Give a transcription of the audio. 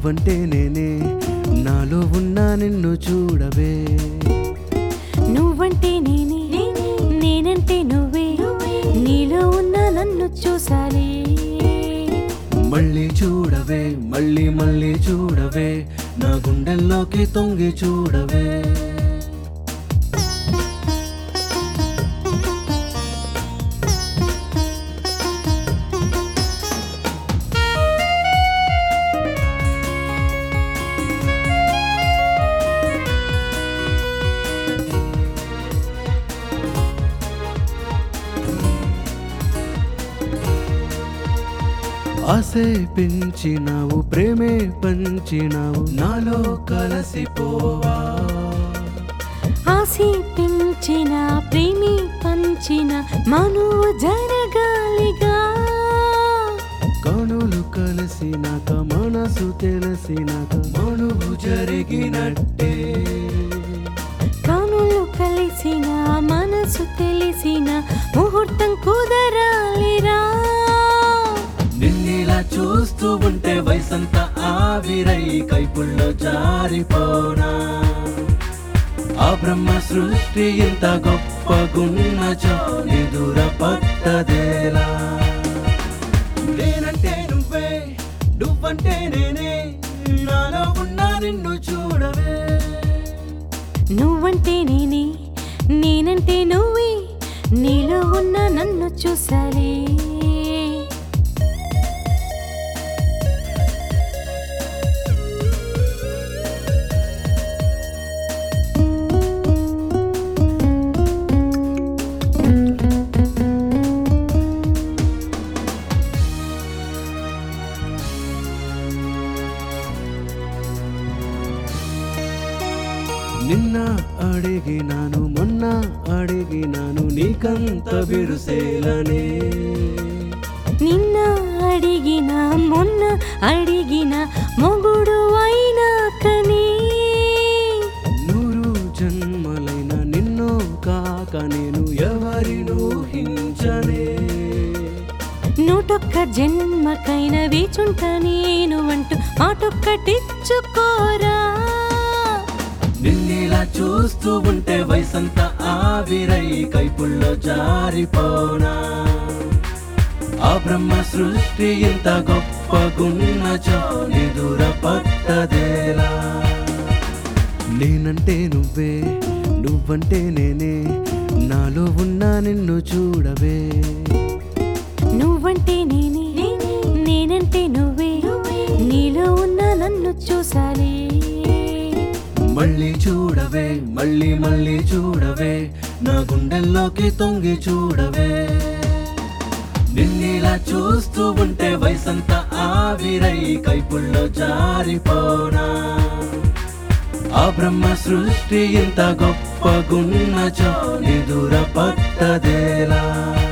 నువ్వంటే నేనే నాలో ఉన్న నిన్ను చూడవే నువ్వంటే నేనే నేనంటే నువ్వే నీలో ఉన్న నన్ను చూసాలి మళ్ళీ చూడవే మళ్ళీ మళ్ళీ చూడవే నా గుండెల్లోకి తొంగి చూడవే ఆసే పెంచినావు ప్రేమే పంచినావు నాలో కలసిపోవా ఆసి పెంచిన ప్రేమి పంచిన మనువు జరగాలిగా కనులు కలిసినాక మనసు తెలిసినాక మనువు జరిగినట్టే కనులు కలిసిన మనసు తెలిసిన ముహూర్తం కుదరాలిరా నిన్నిలా చూస్తూ ఉంటే వయసంతా ఆవిరై కైపుల్లో జారిపోనా ఆ బ్రహ్మ సృష్టి ఇంత గొప్పగున్నచో నిదుర పట్టదేలా నేనంటే నువ్వే నువ్వంటే నేనే నాలో ఉన్న నిన్ను చూడవే నువ్వంటే నేనే నేనంటే నువ్వే నీలో ఉన్న నన్ను చూసాలి నిన్న అడిగినాను మొన్న అడిగినాను నీకంత బిరుసేలనే నిన్న అడిగిన మొన్న అడిగిన మొగుడు అయినాకనే నూరు జన్మలైన నిన్నో కాక నేను ఎవరినూ హించనే నూటొక్క జన్మకైన వేచుంట నేను అంటూ మాటొక్కటిచ్చుకోరా నిన్నిలా చూస్తూ ఉంటే వయసంతా ఆవిరై కైపుల్లో జారిపోనా ఆ బ్రహ్మ సృష్టి ఇంత గొప్పగున్నచో నిదుర పట్టదేలా నేనంటే నువ్వే నువ్వంటే నేనే నాలో ఉన్న నిన్ను చూడవే నువ్వంటే నేనే నేనంటే నువ్వే నీలో ఉన్న నన్ను చూసాలి మళ్ళీ చూడవే మళ్ళీ మళ్ళీ చూడవే నా గుండెల్లోకి తొంగి చూడవే నిన్నిలా చూస్తూ ఉంటే వయసంతా ఆవిరై కైపుల్లో జారిపోనా ఆ బ్రహ్మ సృష్టి ఇంత గొప్పగున్నచో నిదుర పట్టదేలా